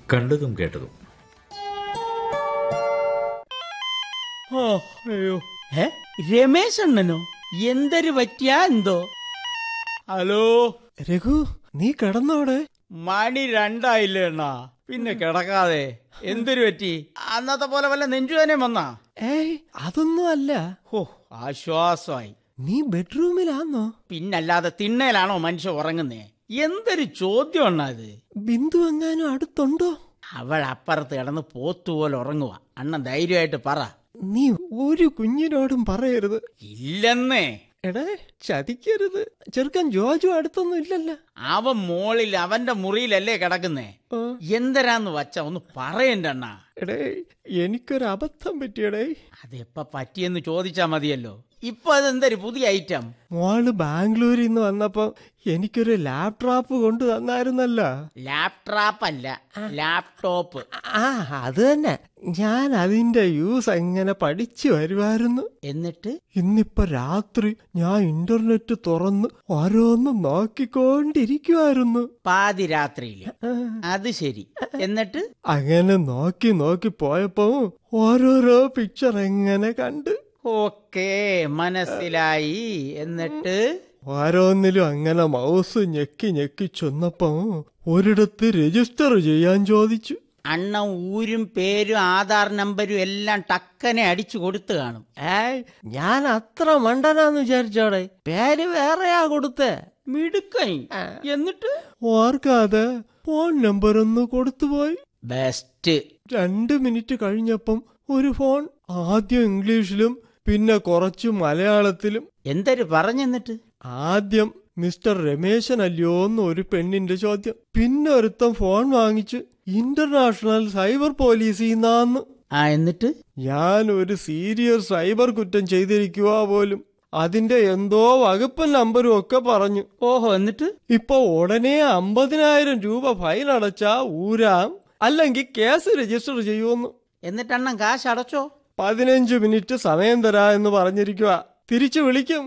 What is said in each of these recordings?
കണ്ടതും കേട്ടതും ഓ അയ്യോ ഏ രമേശ് അണ്ണനോ എന്തൊരു പറ്റിയാ എന്തോ ഹലോ രഘു നീ കിടന്നോടെ മണി രണ്ടായില്ലേ അണ്ണാ പിന്നെ കിടക്കാതെ എന്തൊരു പറ്റി അന്നത്തെ പോലെ വല്ല നെഞ്ചുവേനെ വന്നാ ഏയ് അതൊന്നും അല്ല ഹോ ആശ്വാസമായി നീ ബെഡ്റൂമിലാന്നോ പിന്നല്ലാതെ തിണ്ണയിലാണോ മനുഷ്യ ഉറങ്ങുന്നേ എന്തൊരു ചോദ്യം അണ്ണാ ഇത് ബിന്ദു എങ്ങാനും അടുത്തുണ്ടോ അവൾ അപ്പുറത്ത് കിടന്ന് പോത്തുപോലെ ഉറങ്ങുക അണ്ണൻ ധൈര്യമായിട്ട് പറ നീ ഒരു കുഞ്ഞിനോടും പറയരുത് ഇല്ലെന്നേ എടേ ചതിക്കരുത് ചെറുക്കൻ ജോജു അടുത്തൊന്നും ഇല്ലല്ലോ അവൻ മോളിൽ അവന്റെ മുറിയിലല്ലേ കിടക്കുന്നേ ആ, എന്തരാന്ന് വച്ച ഒന്ന് പറയണ്ട അണ്ണാ എടേ എനിക്കൊരു അബദ്ധം പറ്റിയടേ അതെപ്പ പറ്റിയെന്ന് ചോദിച്ചാ മതിയല്ലോ ഇപ്പൊ അതെന്തൊരു പുതിയ ഐറ്റം മോള് ബാംഗ്ലൂരിൽ നിന്ന് വന്നപ്പോ എനിക്കൊരു ലാപ്ടോപ്പ് കൊണ്ടു തന്നായിരുന്നല്ലോ ലാപ്ടോപ്പ് അല്ല ലാപ്ടോപ്പ് ആ അത് തന്നെ ഞാൻ അതിന്റെ യൂസ് എങ്ങനെ പഠിച്ചു വരുമായിരുന്നു എന്നിട്ട് ഇന്നിപ്പോ രാത്രി ഞാൻ ഇന്റർനെറ്റ് തുറന്ന് ഓരോന്നും നോക്കിക്കൊണ്ടിരിക്കുമായിരുന്നു പാതിരാത്രിയില് അത് ശരി എന്നിട്ട് അങ്ങനെ നോക്കി നോക്കി പോയപ്പോ ഓരോരോ പിക്ചർ എങ്ങനെ കണ്ട് ഓക്കേ മനസ്സിലായി എന്നിട്ട് ഓരോന്നിലും അങ്ങനെ മൗസ് ഞെക്കി ഞെക്കി ചെന്നപ്പോ ഒരിടത്ത് രജിസ്റ്റർ ചെയ്യാൻ ചോദിച്ചു അണ്ണ ഊരും പേരും ആധാർ നമ്പരും എല്ലാം ടക്കനെ അടിച്ചു കൊടുത്തു കാണും ഏയ് ഞാൻ അത്ര മണ്ടനാന്ന് വിചാരിച്ചോടെ പേര് വേറെയാ കൊടുത്തേ മിടുക്കൈ എന്നിട്ട് ഓർക്കാതെ ഫോൺ നമ്പർ ഒന്ന് കൊടുത്തുപോയി ബെസ്റ്റ് രണ്ട് മിനിറ്റ് കഴിഞ്ഞപ്പം ഒരു ഫോൺ ആദ്യം ഇംഗ്ലീഷിലും പിന്നെ കുറച്ച് മലയാളത്തിലും എന്തൊരു പറഞ്ഞെന്നിട്ട് ആദ്യം മിസ്റ്റർ രമേശൻ അല്ലയോ എന്ന് ഒരു പെണ്ണിന്റെ ചോദ്യം പിന്നെ ഒരുത്തൻ ഫോൺ വാങ്ങിച്ച് ഇന്റർനാഷണൽ സൈബർ പോലീസിൽ നിന്നാന്ന് ആ എന്നിട്ട് ഞാൻ ഒരു സീരിയസ് സൈബർ കുറ്റം ചെയ്തിരിക്കുക പോലും അതിന്റെ എന്തോ വകുപ്പ് നമ്പരും ഒക്കെ പറഞ്ഞു ഓഹോ എന്നിട്ട് ഇപ്പൊ ഉടനെ അമ്പതിനായിരം രൂപ ഫൈൻ അടച്ചാ ഊരാം അല്ലെങ്കിൽ കേസ് രജിസ്റ്റർ ചെയ്യുമെന്ന് എന്നിട്ട് അണ്ണൻ കാശ് അടച്ചോ പതിനഞ്ച് മിനിറ്റ് സമയം തരാ എന്ന് പറഞ്ഞിരിക്കുക തിരിച്ചു വിളിക്കും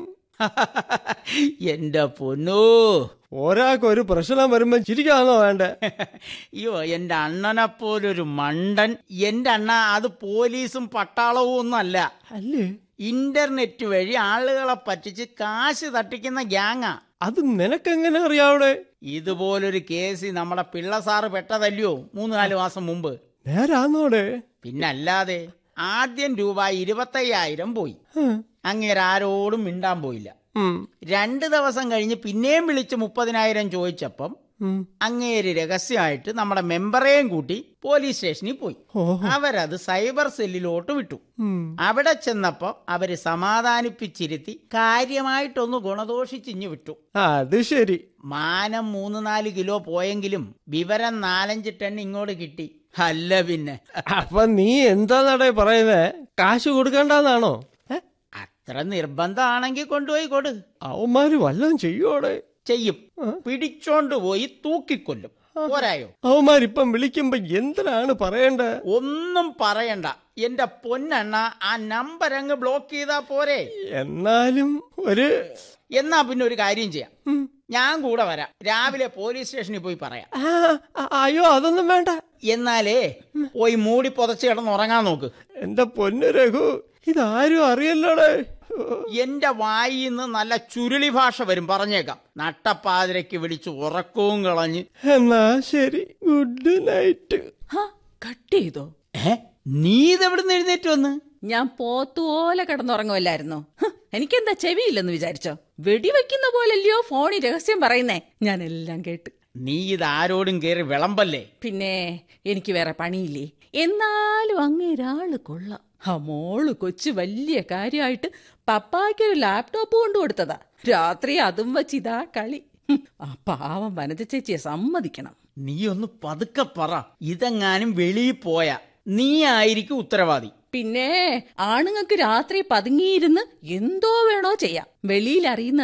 എന്റെ പൊന്നോ ഒരാൾക്ക് ഒരു പ്രശ്നം വരുമ്പോ ചിരിക്കാണോ വേണ്ടേ അയ്യോ എന്റെ അണ്ണനെ പോലൊരു മണ്ടൻ എന്റെ അണ്ണ അത് പോലീസും പട്ടാളവും ഒന്നല്ല അല്ലേ ഇന്റർനെറ്റ് വഴി ആളുകളെ പറ്റിച്ച് കാശ് തട്ടിക്കുന്ന ഗ്യാങ്ങാ അത് നിനക്കെങ്ങനെ അറിയാവിടെ ഇതുപോലൊരു കേസ് നമ്മുടെ പിള്ള സാറ് പെട്ടതല്ലയോ മൂന്ന് നാല് മാസം മുമ്പ് നേരാന്നോടെ പിന്നല്ലാതെ ആദ്യം രൂപ ഇരുപത്തയ്യായിരം പോയി ഹ്, അങ്ങേരാരോടും മിണ്ടാൻ പോയില്ല ഉം, രണ്ട് ദിവസം കഴിഞ്ഞ് പിന്നെയും വിളിച്ച് മുപ്പതിനായിരം ചോദിച്ചപ്പം ഉം. അങ്ങേര് രഹസ്യമായിട്ട് നമ്മുടെ മെമ്പറേയും കൂട്ടി പോലീസ് സ്റ്റേഷനിൽ പോയി ഓഹോ അവരത് സൈബർ സെല്ലിലോട്ട് വിട്ടു ഉം. അവിടെ ചെന്നപ്പോ അവര് സമാധാനിപ്പിച്ചിരുത്തി കാര്യമായിട്ടൊന്ന് ഗുണദോഷിച്ചിഞ്ഞു വിട്ടു അത് ശരി മാനം മൂന്ന് നാല് കിലോ പോയെങ്കിലും വിവരം നാലഞ്ച് ടൺ ഇങ്ങോട്ട് കിട്ടി അല്ല പിന്നെ അപ്പൊ നീ എന്താ നടേ പറയുന്നേ കാശ് കൊടുക്കണ്ടെന്നാണോ ഏ? അത്ര നിർബന്ധമാണെങ്കിൽ കൊണ്ടുപോയി കൊടു അവന്മാര് വല്ലതും ചെയ്യോടെ ചെയ്യും പിടിച്ചോണ്ട് പോയി തൂക്കിക്കൊല്ലും പോരായോ അവന്മാരിപ്പം വിളിക്കുമ്പോ എന്തിനാണ് പറയണ്ടേ ഒന്നും പറയണ്ട എന്റെ പൊന്നെണ്ണ ആ നമ്പർ അങ്ങ് ബ്ലോക്ക് ചെയ്താ പോരെ എന്നാലും ഒരു എന്നാ പിന്നെ ഒരു കാര്യം ചെയ്യാം ഉം. ഞാൻ കൂടെ വരാം രാവിലെ പോലീസ് സ്റ്റേഷനിൽ പോയി പറയാം ആ, ആ, അയ്യോ അതൊന്നും വേണ്ട എന്നാലേ പോയി മൂടി പുതച്ച് കിടന്ന് ഉറങ്ങാൻ നോക്ക് എന്റെ പൊന്നു രഘു ഇതാരും അറിയല്ലോടെ എന്റെ വായിൽ നിന്ന് നല്ല ചുരുളി ഭാഷ വരും പറഞ്ഞേക്കാം നട്ടപ്പാതിരയ്ക്ക് വിളിച്ച് ഉറക്കവും കളഞ്ഞ് എന്നാ ശരി ഗുഡ് നൈറ്റ് ഹാ കട്ട് ചെയ്തോ ഏ നീ ഇതെവിടുന്ന് എഴുന്നേറ്റ് വന്ന് ഞാൻ പോത്തുപോലെ കിടന്നുറങ്ങുമല്ലായിരുന്നോ ഹ്, എനിക്കെന്താ ചെവിയില്ലെന്ന് വിചാരിച്ചോ വെടിവെക്കുന്ന പോലല്ലയോ ഫോണിൽ രഹസ്യം പറയുന്നേ ഞാൻ എല്ലാം കേട്ട് നീ ഇത് ആരോടും കയറി വിളമ്പല്ലേ പിന്നെ എനിക്ക് വേറെ പണിയില്ലേ എന്നാലും അങ്ങേരാള് കൊള്ളാം ആ മോള് കൊച്ചു വലിയ കാര്യമായിട്ട് പപ്പായ്ക്കൊരു ലാപ്ടോപ്പ് കൊണ്ടു കൊടുത്തതാ രാത്രി അതും വച്ച് ഇതാ കളി ഹും, ആ പാവം വനജ ചേച്ചിയെ സമ്മതിക്കണം നീ ഒന്ന് പതുക്കെ പറ ഇതെങ്ങാനും വെളിയിൽ പോയാ നീ ആയിരിക്കും ഉത്തരവാദി പിന്നെ ആണുങ്ങൾക്ക് രാത്രി പതുങ്ങിയിരുന്ന് എന്തോ വേണോ ചെയ്യാം വെളിയിൽ അറിയുന്ന